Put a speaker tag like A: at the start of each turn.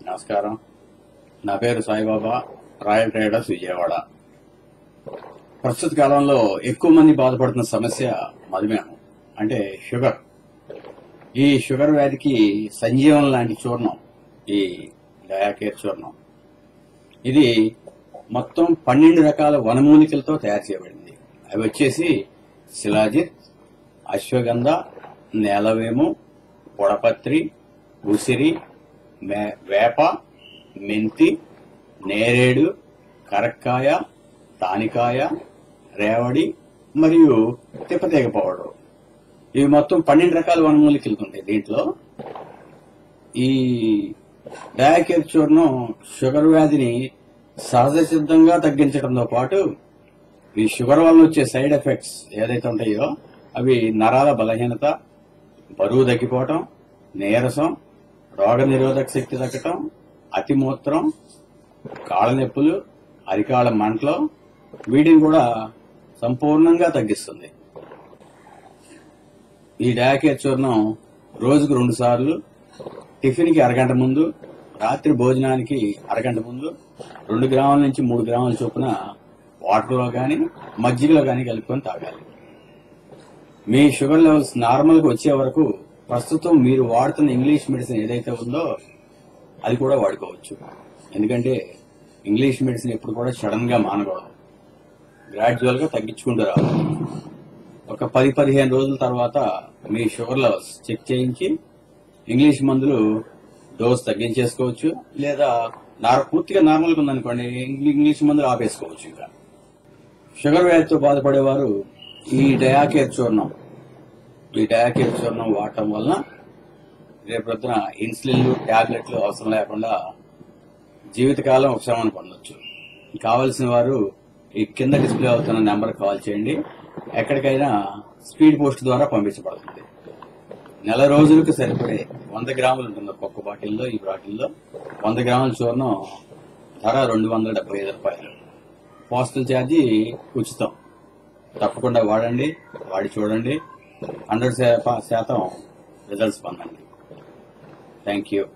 A: నమస్కారం నా పేరు సాయిబాబా రాయల్ ట్రేడర్స్ విజయవాడ ప్రస్తుత కాలంలో ఎక్కువ మంది బాధపడుతున్న సమస్య మధుమేహం అంటే షుగర్ ఈ షుగర్ వ్యాధికి సంజీవనం లాంటి చూర్ణం ఈ డయాకేర్ చూర్ణం ఇది మొత్తం పన్నెండు రకాల వనమూలికలతో తయారు చేయబడింది అవి వచ్చేసి శిలాజిత్ అశ్వగంధ నేలవేము పొడపత్రి ఉసిరి మే- వేప మెంతి నేరేడు కరక్కాయ తానికాయ రేవడి మరియు తిప్పతీగ పౌడర్ ఇవి మొత్తం పన్నెండు రకాల వనమూలికలు ఉంటాయి దీంట్లో ఈ డయాకేర్ చూర్ణం షుగర్ వ్యాధిని సహజ సిద్ధంగా తగ్గించడంతో పాటు ఈ షుగర్ వల్ల వచ్చే సైడ్ ఎఫెక్ట్స్ ఏదైతే ఉంటాయో అవి నరాల బలహీనత బరువు తగ్గిపోవటం నీరసం రోగ నిరోధక శక్తి తగ్గటం అతిమూత్రం కాళ్ళ నొప్పులు అరికాళ్ళ మంటలు వీటిని కూడా సంపూర్ణంగా తగ్గిస్తుంది ఈ డయాకేర్ చూర్ణం రోజుకు రెండు సార్లు టిఫిన్కి అరగంట ముందు రాత్రి భోజనానికి అరగంట ముందు రెండు గ్రాముల నుంచి మూడు గ్రాముల చొప్పున వాటర్లో కానీ మజ్జిగలో కానీ కలుపుకొని తాగాలి మీ షుగర్ లెవెల్స్ నార్మల్గా వచ్చే వరకు ప్రస్తుతం మీరు వాడుతున్న ఇంగ్లీష్ మెడిసిన్ ఏదైతే ఉందో అది కూడా వాడుకోవచ్చు ఎందుకంటే ఇంగ్లీష్ మెడిసిన్ ఎప్పుడు కూడా సడన్ గా మానకూడదు గ్రాడ్యువల్ గా తగ్గించుకుంటూ రావాలి ఒక పది పదిహేను రోజుల తర్వాత మీ షుగర్ లెవెల్స్ చెక్ చేయించి ఇంగ్లీష్ మందులు డోస్ తగ్గించేసుకోవచ్చు లేదా నార్ పూర్తిగా నార్మల్గా ఉందనుకోండి ఇంగ్లీ- ఇంగ్లీష్ మందులు ఆపేసుకోవచ్చు ఇంకా షుగర్ వ్యాధితో బాధపడేవారు ఈ డయాకేర్ చూర్ణం ఈ డయాకేర్ చూర్ణం వాడటం వలన రేపొద్దున ఇన్సులిన్లు టాబ్లెట్లు అవసరం లేకుండా జీవితకాలం ఉపశమనం పొందొచ్చు కావలసిన వారు ఈ కింద డిస్ప్లే అవుతున్న నెంబర్ కాల్ చేయండి ఎక్కడికైనా స్పీడ్ పోస్ట్ ద్వారా పంపించబడుతుంది నెల రోజులకు సరిపడే వంద గ్రాములు ఉంటుంది ఒక్కొక్క బాటిల్లో ఈ బాటిల్లో వంద గ్రాముల చూర్ణం ధర రెండు వందల డెబ్బై ఐదు రూపాయలు పోస్టల్ ఛార్జీ ఉచితం తప్పకుండా వాడండి వాడి చూడండి హండ్రెడ్ శాతం రిజల్ట్స్ పొందండి థ్యాంక్ యూ